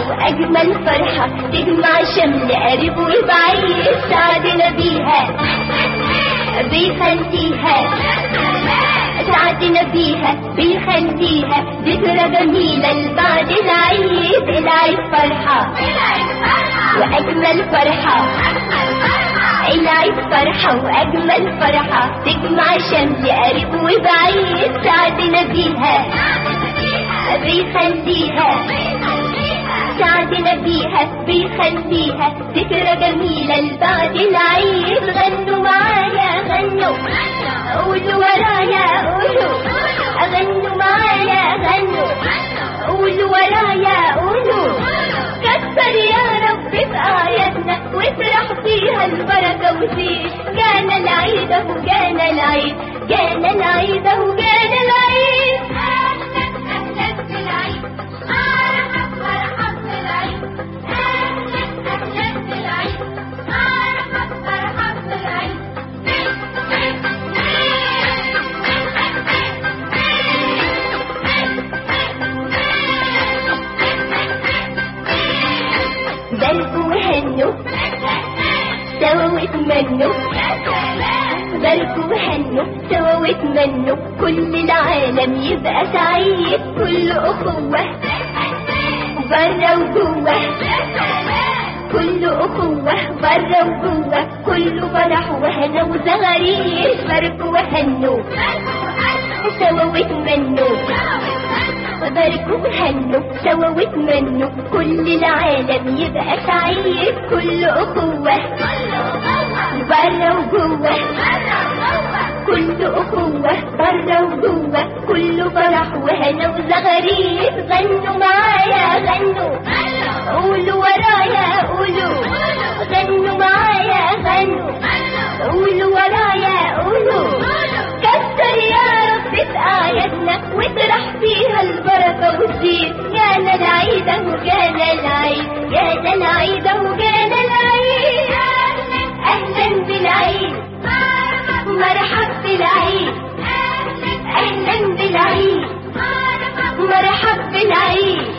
وأجمل فرحة تجمع شمل قريب وبعيد سعدنا بيها بيخليها سعدنا بيها بيخليها ذكرى جميلة لبعد العيد العيد فرحة وأجمل فرحة العيد فرحة وأجمل فرحة تجمع شمل قريب وبعيد سعدنا بيها بيخليها سعدنا بيها بيخليها ذكرى جميلة لبعد العيد غنوا معايا غنوا قولوا ورايا قولوا غنوا معايا غنوا قولوا ورايا قولوا كتر يا رب في آياتنا وافرح فيها البركة وزيد جانا العيد اهو جانا العيد جانا العيد اهو جانا العيد أهلا أهلا بالعيد مرحب مرحب بالعيد أهلا أهلا بالعيد مرحب مرحب بالعيد بلقوا وهنوا سوا واتمنوا بلقوا وهنوا سوا واتمنوا كل العالم يبقى سعيد كل أخوة برا وجوه كل أخوة برا وجوه كله فرح وهنا وزغاريد باركوا وهنوا سوا واتمنوا وباركوا وهنوا سوا واتمنوا كل العالم يبقى سعيد كل أخوة برا وجوه كل أخوة برا وجوه كله فرح وهنا وزغاريد غنوا معايا غنوا قولوا ورايا قولوا غنوا معايا غنوا قولوا ورايا قولوا كتر يا رب في آياتنا واطرح فيها البركة والزين جانا العيد اهو جانا العيد جانا العيد اهو جانا العيد أهلا بالعيد مرحب بالعيد أهلا بالعيد مرحب بالعيد